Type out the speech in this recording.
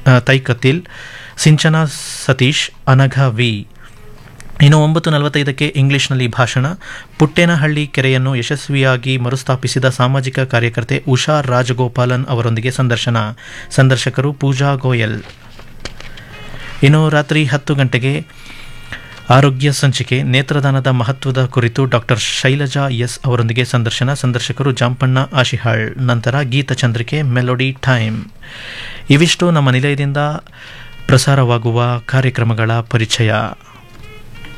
ಆ, ತೈಕತಿಲ್ ಸಿಂಚನಾ ಸತೀಶ್ ಅನಘ ವಿ ಇನ್ನು ಒಂಬತ್ತು ನಲವತ್ತೈದಕ್ಕೆ ಇಂಗ್ಲಿಷ್ನಲ್ಲಿ ಭಾಷಣ ಪುಟ್ಟೇನಹಳ್ಳಿ ಕೆರೆಯನ್ನು ಯಶಸ್ವಿಯಾಗಿ ಮರುಸ್ಥಾಪಿಸಿದ ಸಾಮಾಜಿಕ ಕಾರ್ಯಕರ್ತೆ ಉಷಾ ರಾಜಗೋಪಾಲನ್ ಅವರೊಂದಿಗೆ ಸಂದರ್ಶನ ಸಂದರ್ಶಕರು ಪೂಜಾ ಗೋಯಲ್ ಇನ್ನು ರಾತ್ರಿ ಹತ್ತು ಗಂಟೆಗೆ ಆರೋಗ್ಯ ಸಂಚಿಕೆ ನೇತ್ರದಾನದ ಮಹತ್ವದ ಕುರಿತು ಡಾಕ್ಟರ್ ಶೈಲಜಾ ಎಸ್ ಅವರೊಂದಿಗೆ ಸಂದರ್ಶನ ಸಂದರ್ಶಕರು ಜಾಂಪಣ್ಣ ಆಶಿಹಾಳ್ ನಂತರ ಗೀತಚಂದ್ರಿಕೆ ಮೆಲೋಡಿ ಟೈಮ್ ಇವಿಷ್ಟು ನಮ್ಮ ನಿಲಯದಿಂದ ಪ್ರಸಾರವಾಗುವ ಕಾರ್ಯಕ್ರಮಗಳ ಪರಿಚಯ